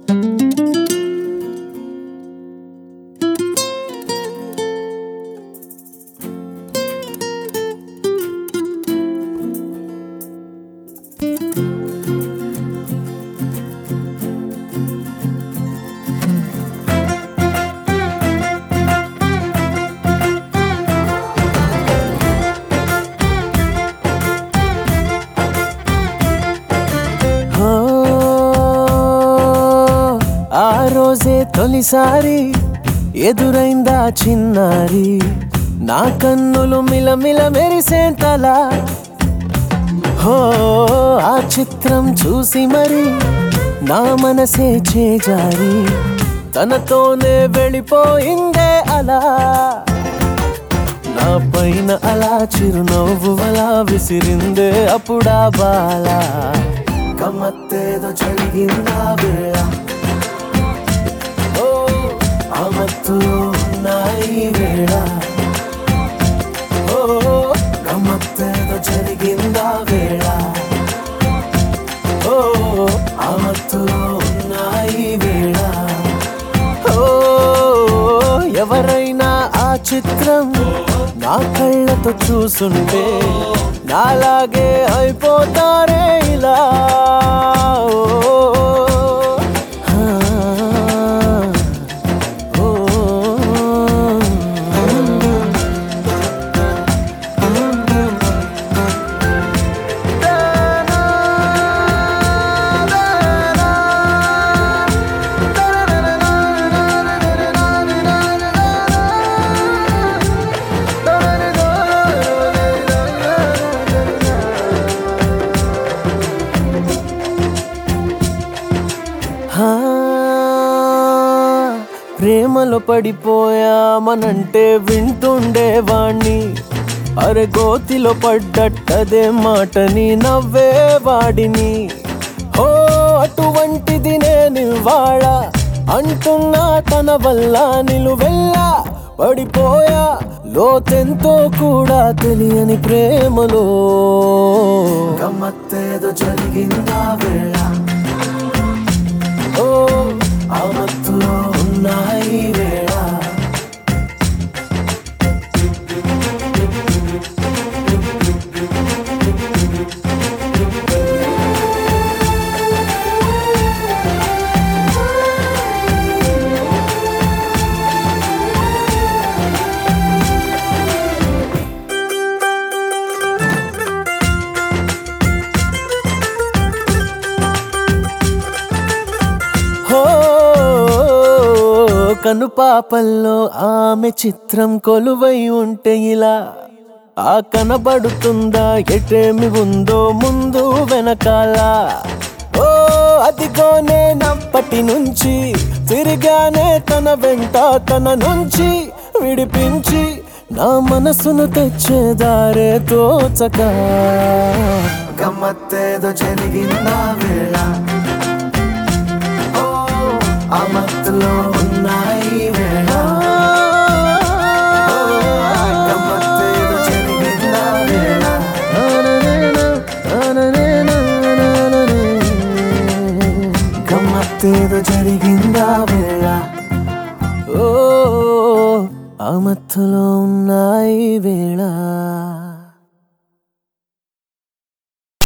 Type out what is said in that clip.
ఓ, ఆ రోజే తొలిసారి ఎదురైందా చిన్నారి నా కన్నులు మిలమిల మెరిసేంతలా హో ఆ చిత్రం చూసి మరి నా మనసే చేజారి తనతోనే వెళ్ళిపోయిందే అలా నా పైన అలా చిరునవ్వు అలా విసిరిందే అప్పుడా బాల గమ్మత్తేదో జరిగిందా వేళ ఓ ఆ మత్తులో ఉన్నాయి వేళ ఓ గమ్మత్తేదో జరిగిందా వేళ ఓ ఆ మత్తులో ఉన్నాయి వేళ ఓ ఎవరైనా ఆ చిత్రం నా కళ్ళతో చూసుంటే నాలాగే అయిపోతారే ఇలా ఓ, ఆ, ఓ. ఆ, ప్రేమలో పడిపోయామనంటే వింటుండేవాణ్ణి అరే గోతిలో పడ్డట్టదే మాటని నవ్వేవాడిని ఓ అటువంటిది నేను ఇవాళ అంటున్నా తన వల్ల నిలువెల్లా పడిపోయా లోతెంతో కూడా తెలియని ప్రేమలో గమ్మత్తేదో జరిగిందా వేళ ఓ ఆ మత్తులో ఉన్నాయి వేళ హో కనుపాపల్లో ఆమె చిత్రం కొలువై ఉంటే ఇలా ఆ కనబడుతుందా ఎటేమి ఉందో ముందు వెనకాల ఓ అదిగోనే నప్పటి నుంచి తిరిగానే తన వెంట తన నుంచి విడిపించి నా మనసును తెచ్చేదారే తోచక గమ్మత్తేదో జరిగిందా వేళ ఆ మత్తులో ఉన్నాయి వేళ గమ్మత్తేదో జరిగిందా వేళ గమ్మత్తేదో జరిగిందా వేళ ఓ ఆ మత్తులో ఉన్నాయి వేళ